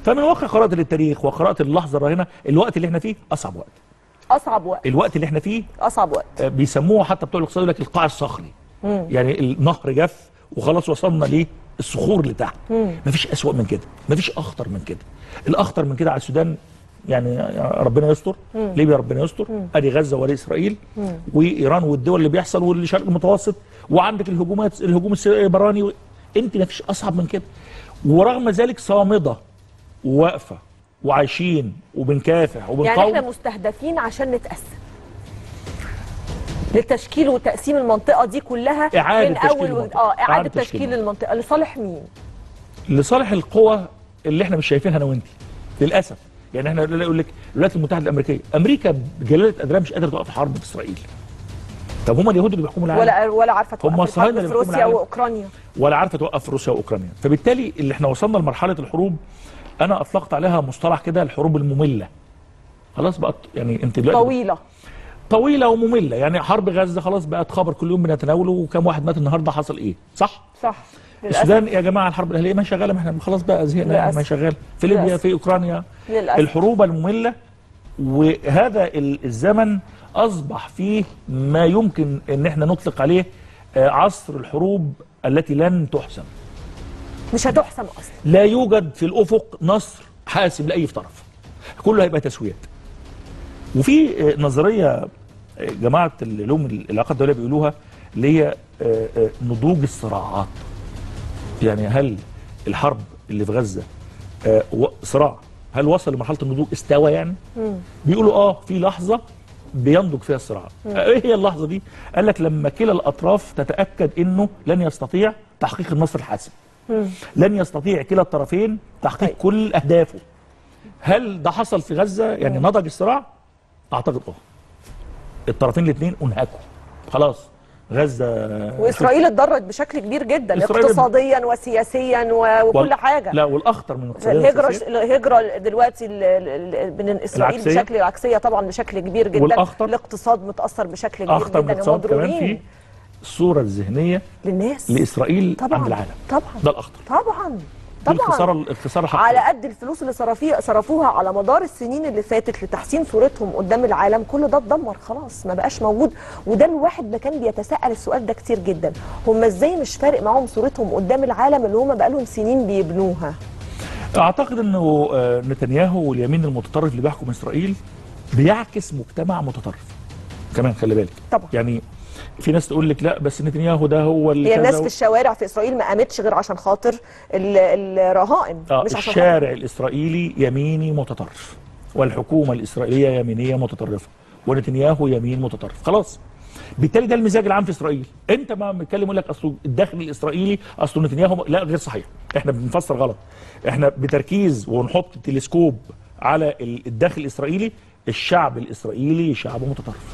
فمن واقع قراءه للتاريخ وقراءه اللحظه الراهنه الوقت اللي احنا فيه اصعب وقت اصعب وقت الوقت اللي احنا فيه اصعب وقت آه، بيسموه حتى بتوع الاقتصاد يقول لك القاع الصخري يعني النهر جف وخلاص وصلنا للصخور اللي تحت مفيش اسوأ من كده مفيش اخطر من كده الاخطر من كده على السودان يعني يا ربنا يستر ليبيا ربنا يستر ادي غزه وادي اسرائيل وايران والدول اللي بيحصل والشرق المتوسط وعندك الهجومات الهجوم السيبراني و... انت مفيش اصعب من كده ورغم ذلك صامده وواقفه وعايشين وبنكافح يعني وبنقاوم احنا مستهدفين عشان نتقسم لتشكيل وتقسيم المنطقه دي كلها إعادة من تشكيل اول و... المنطقة. اه اعاده إعادة تشكيل, تشكيل المنطقه لصالح مين لصالح القوى اللي احنا مش شايفينها انا وانت للاسف يعني احنا يقول لك الولايات المتحده الامريكيه امريكا بجلاله قدرها مش قادره توقف حرب في اسرائيل طب هم اليهود اللي بيحكموا العالم ولا ولا عارفه هم توقف الصهاينة الحرب اللي في بيحكموا روسيا العالم. واوكرانيا ولا عارفه توقف روسيا واوكرانيا فبالتالي اللي احنا وصلنا لمرحله الحروب انا اطلقت عليها مصطلح كده الحروب الممله خلاص بقت يعني انت دلوقتي طويله طويله وممله يعني حرب غزه خلاص بقت خبر كل يوم بنتناوله وكم واحد مات النهارده حصل ايه صح صح للاسف السودان يا جماعه الحرب الاهليه ما شغاله ما احنا خلاص بقى زهقنا يعني ما للأسف. شغاله في ليبيا للأسف. في اوكرانيا للأسف. الحروب الممله وهذا ال- الزمن اصبح فيه ما يمكن ان احنا نطلق عليه آه، عصر الحروب التي لن تحسم مش هتحسم اصلا لا يوجد في الافق نصر حاسم لاي طرف كله هيبقى تسويات وفي آه، نظريه آه، جماعه العلوم العلاقات الدوليه بيقولوها اللي هي آه، آه، نضوج الصراعات يعني هل الحرب اللي في غزه آه، و- صراع هل وصل لمرحله النضوج استوى يعني بيقولوا اه في لحظه بينضج فيها الصراع آه، ايه هي اللحظه دي قال لك لما كلا الاطراف تتاكد انه لن يستطيع تحقيق النصر الحاسم لن يستطيع كلا الطرفين تحقيق طيب. كل اهدافه هل ده حصل في غزه يعني نضج الصراع اعتقد اه الطرفين الاثنين انهكوا خلاص غزه واسرائيل اتضررت بشكل كبير جدا إسرائيل- اقتصاديا وسياسيا و- وكل وال- حاجه لا والاخطر من الاقتصادية الهجرة والسياسية، الهجرة دلوقتي ال- ال- ال- من اسرائيل العكسية. بشكل العكسية طبعا بشكل كبير جدا والأخطر. الاقتصاد متأثر بشكل كبير اخطر من جدا الاقتصاد كمان ومضروبين في الصوره الذهنيه للناس لاسرائيل طبعا عند العالم طبعا ده الاخطر طبعا دي الخساره طبعا الخساره الحقيقيه على قد الفلوس اللي صرفيه صرفوها على مدار السنين اللي فاتت لتحسين صورتهم قدام العالم كل ده اتدمر خلاص ما بقاش موجود وده الواحد ما كان بيتساءل السؤال ده كتير جدا هم ازاي مش فارق معاهم صورتهم قدام العالم اللي هم بقالهم سنين بيبنوها اعتقد انه آه، نتنياهو واليمين المتطرف اللي بيحكم اسرائيل بيعكس مجتمع متطرف كمان خلي بالك طبعا. يعني في ناس تقول لك لا بس نتنياهو ده هو اللي هي كذا الناس و- في الشوارع في اسرائيل ما قامتش غير عشان خاطر ال- الرهائن آه مش عشان الشارع الاسرائيلي يميني متطرف والحكومه الاسرائيليه يمينيه متطرفه ونتنياهو يمين متطرف خلاص بالتالي ده المزاج العام في اسرائيل انت ما بتكلم يقول لك اصله الداخل الاسرائيلي اصله نتنياهو لا غير صحيح احنا بنفسر غلط احنا بتركيز ونحط تلسكوب على ال- الداخل الاسرائيي الشعب الاسرائيلي شعب متطرف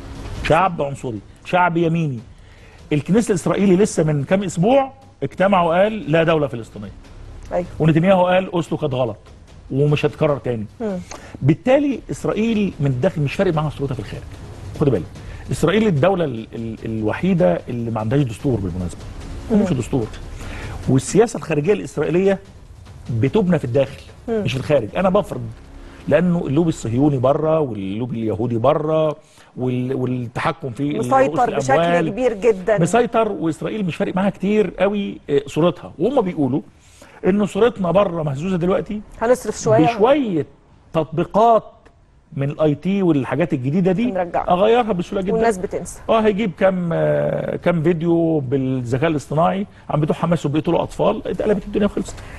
شعب عنصري شعب يميني الكنيسه الاسرائيلي لسه من كام اسبوع اجتمع وقال لا دوله فلسطينيه ايوه ونتنياهو قال اوسلو كانت غلط ومش هتكرر تاني بالتالي اسرائيل من الداخل مش فارق معاها صورتها في الخارج خد بالك اسرائيل الدوله ال ال الوحيده اللي ما عندهاش دستور بالمناسبه مش دستور والسياسه الخارجيه الاسرائيليه بتبنى في الداخل مش في الخارج انا بفرض لانه اللوبي الصهيوني بره واللوبي اليهودي بره وال والتحكم في رؤوس مسيطر بشكل الأموال. كبير جدا مسيطر واسرائيل مش فارق معاها كتير قوي آه، صورتها وهم بيقولوا ان صورتنا بره مهزوزه دلوقتي هنصرف شويه بشويه تطبيقات من الاي تي والحاجات الجديده دي هنرجعها. اغيرها بسهوله جدا والناس بتنسى اه هيجيب كام آه، كام فيديو بالذكاء الاصطناعي عم بتوع حماس وبيقتلوا اطفال اتقلبت الدنيا وخلصت